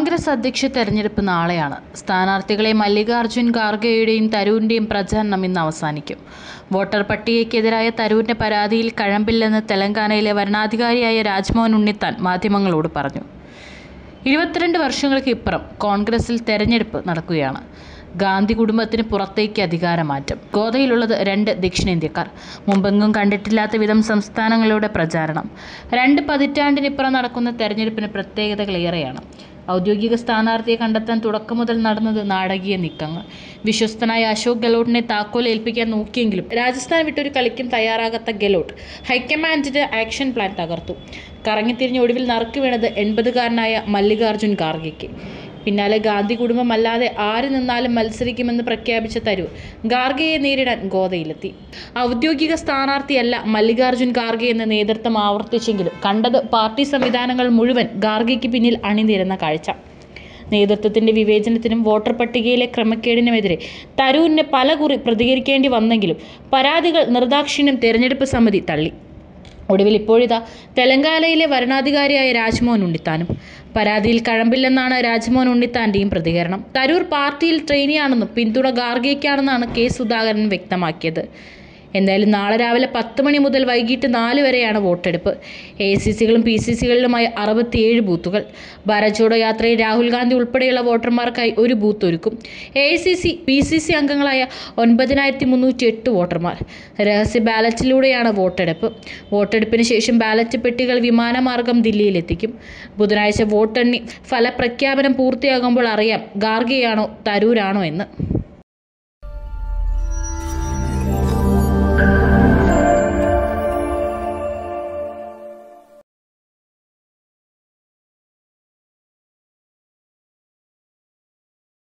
കോൺഗ്രസ് അധ്യക്ഷ തെരഞ്ഞെടുപ്പ് നാളെയാണ് സ്ഥാനാർത്ഥികളെ മല്ലികാർജ്ജുൻ ഖാർഗെയുടെയും തരൂരിന്റെയും പ്രചാരണം ഇന്ന് അവസാനിക്കും വോട്ടർ പട്ടികയ്ക്കെതിരായ തരൂരിന്റെ പരാതിയിൽ കഴമ്പില്ലെന്ന് തെലങ്കാനയിലെ വരണാധികാരിയായ രാജ്മോഹൻ ഉണ്ണിത്താൻ മാധ്യമങ്ങളോട് പറഞ്ഞു ഇരുപത്തിരണ്ട് വർഷങ്ങൾക്ക് ഇപ്പുറം കോൺഗ്രസിൽ തെരഞ്ഞെടുപ്പ് നടക്കുകയാണ് ഗാന്ധി കുടുംബത്തിന് പുറത്തേക്ക് അധികാരമാറ്റം ഗോതയിലുള്ളത് രണ്ട് ദക്ഷിണേന്ത്യക്കാർ മുമ്പെങ്ങും കണ്ടിട്ടില്ലാത്ത വിധം സംസ്ഥാനങ്ങളുടെ പ്രചാരണം രണ്ട് പതിറ്റാണ്ടിനിപ്പുറം നടക്കുന്ന തെരഞ്ഞെടുപ്പിന് പ്രത്യേകതകളേറെയാണ് ഔദ്യോഗിക സ്ഥാനാർത്ഥിയെ കണ്ടെത്താൻ തുടക്കം മുതൽ നടന്നത് നാടകീയ നീക്കങ്ങൾ വിശ്വസ്തനായ അശോക് ഗെലോട്ടിനെ താക്കോൽ ഏൽപ്പിക്കാൻ നോക്കിയെങ്കിലും രാജസ്ഥാൻ വിട്ടൊരു കളിക്കും തയ്യാറാകാത്ത ഗെലോട്ട് ഹൈക്കമാൻഡിന്റെ ആക്ഷൻ പ്ലാൻ തകർത്തു കറങ്ങിത്തിരിഞ്ഞ് ഒടുവിൽ നറുക്ക് വീണത് എൺപതുകാരനായ മല്ലികാർജ്ജുൻ ഖാർഗെയ്ക്ക് പിന്നാലെ ഗാന്ധി കുടുംബമല്ലാതെ ആര് നിന്നാലും മത്സരിക്കുമെന്ന് പ്രഖ്യാപിച്ച തരൂർ ഖാർഗെയെ നേരിടാൻ ഗോതയിലെത്തി ഔദ്യോഗിക സ്ഥാനാർത്ഥിയല്ല മല്ലികാർജ്ജുൻ ഖാർഗെ എന്ന് നേതൃത്വം ആവർത്തിച്ചെങ്കിലും കണ്ടത് പാർട്ടി സംവിധാനങ്ങൾ മുഴുവൻ ഖാർഗെയ്ക്ക് പിന്നിൽ അണിനിരന്ന കാഴ്ച നേതൃത്വത്തിന്റെ വിവേചനത്തിനും വോട്ടർ പട്ടികയിലെ ക്രമക്കേടിനുമെതിരെ തരൂരിന് പലകുറി പ്രതികരിക്കേണ്ടി വന്നെങ്കിലും പരാതികൾ നിർദാക്ഷിണ്യം തെരഞ്ഞെടുപ്പ് സമിതി തള്ളി ഒടുവിൽ ഇപ്പോഴിതാ തെലങ്കാനയിലെ വരണാധികാരിയായ രാജ്മോഹൻ ഉണ്ണിത്താനും പരാതിയിൽ കഴമ്പില്ലെന്നാണ് രാജ്മോഹൻ ഉണ്ണിത്താന്റെയും പ്രതികരണം തരൂർ പാർട്ടിയിൽ ട്രെയിനിയാണെന്നും പിന്തുണ ഗാർഗയ്ക്കാണെന്നാണ് കെ സുധാകരൻ വ്യക്തമാക്കിയത് എന്തായാലും നാളെ രാവിലെ പത്ത് മണി മുതൽ വൈകിട്ട് നാല് വരെയാണ് വോട്ടെടുപ്പ് എ സി സികളും പി സി സികളിലുമായി അറുപത്തിയേഴ് ബൂത്തുകൾ ഭാരത് ജോഡോ യാത്രയിൽ രാഹുൽ ഗാന്ധി ഉൾപ്പെടെയുള്ള വോട്ടർമാർക്കായി ഒരു ബൂത്ത് ഒരുക്കും A C C P C C അംഗങ്ങളായ ഒൻപതിനായിരത്തി മുന്നൂറ്റി എട്ട് വോട്ടർമാർ രഹസ്യ ബാലറ്റിലൂടെയാണ് വോട്ടെടുപ്പ് വോട്ടെടുപ്പിന് ശേഷം ബാലറ്റ് പെട്ടികൾ വിമാനമാർഗം ദില്ലിയിലെത്തിക്കും ബുധനാഴ്ച വോട്ടെണ്ണി ഫലപ്രഖ്യാപനം പൂർത്തിയാകുമ്പോൾ അറിയാം ഗാർഗെയാണോ തരൂരാണോ എന്ന്